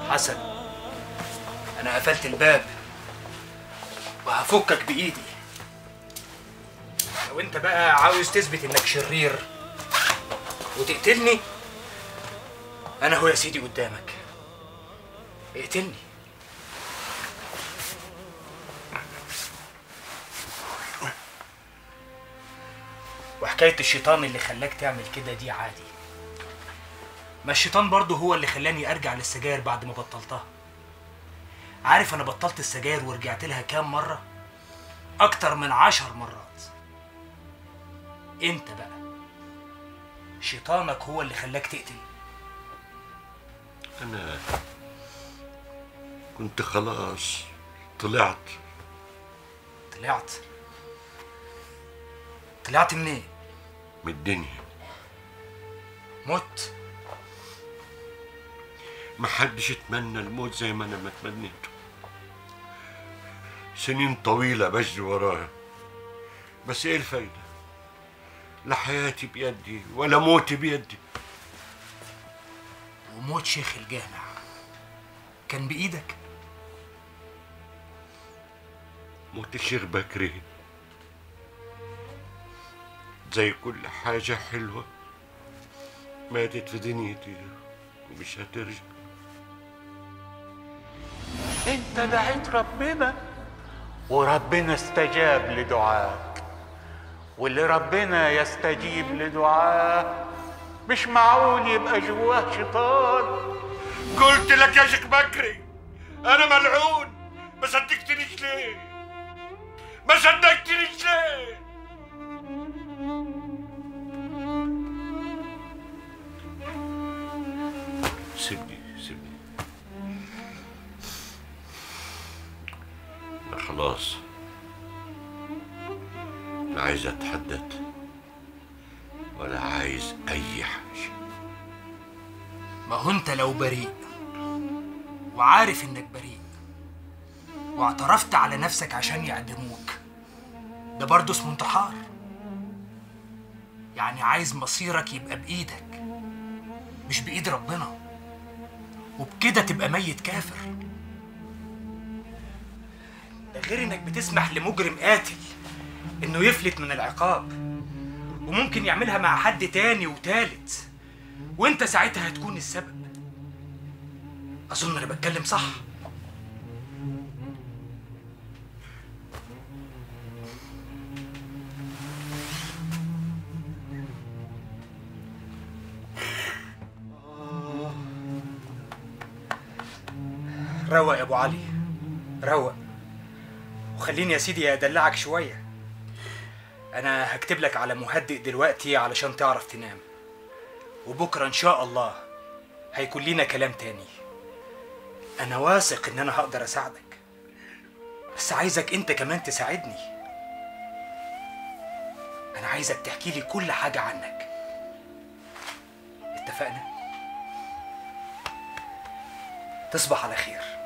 حسن انا قفلت الباب وهفكك بايدي لو انت بقى عاوز تثبت انك شرير وتقتلني انا هو يا سيدي قدامك اقتلني وحكاية الشيطان اللي خلاك تعمل كده دي عادي ما الشيطان برضه هو اللي خلاني ارجع للسجاير بعد ما بطلتها عارف انا بطلت السجاير ورجعت لها كام مرة اكتر من عشر مرات انت بقى شيطانك هو اللي خلاك تقتل أنا كنت خلاص طلعت طلعت طلعت منين من الدنيا مت محدش يتمنى الموت زي ما أنا ما تمنيته سنين طويلة بجري وراها بس إيه الفايدة لا حياتي بيدي ولا موتي بيدي وموت شيخ الجامع كان بايدك موت الشيخ بكري زي كل حاجة حلوة ماتت في دنيتي ومش هترجع انت دعيت ربنا وربنا استجاب لدعاك واللي ربنا يستجيب لدعاه مش معقول يبقى جواه شيطان قلت لك يا شيخ بكري انا ملعون ما صدقتنيش ليه ما صدقتنيش ليه سيبني سيبني انا خلاص لا عايز اتحدث ولا عايز اي حاجه ما هو انت لو بريء وعارف انك بريء واعترفت على نفسك عشان يعدموك ده برضه اسمه انتحار يعني عايز مصيرك يبقى بايدك مش بايد ربنا وبكده تبقى ميت كافر ده غير انك بتسمح لمجرم قاتل انه يفلت من العقاب وممكن يعملها مع حد تاني وتالت وانت ساعتها هتكون السبب اظن انا بتكلم صح روق يا ابو علي روق وخليني يا سيدي ادلعك شويه انا هكتب لك على مهدئ دلوقتي علشان تعرف تنام وبكره ان شاء الله هيكون لينا كلام تاني انا واثق ان انا هقدر اساعدك بس عايزك انت كمان تساعدني انا عايزك تحكي لي كل حاجه عنك اتفقنا تصبح على خير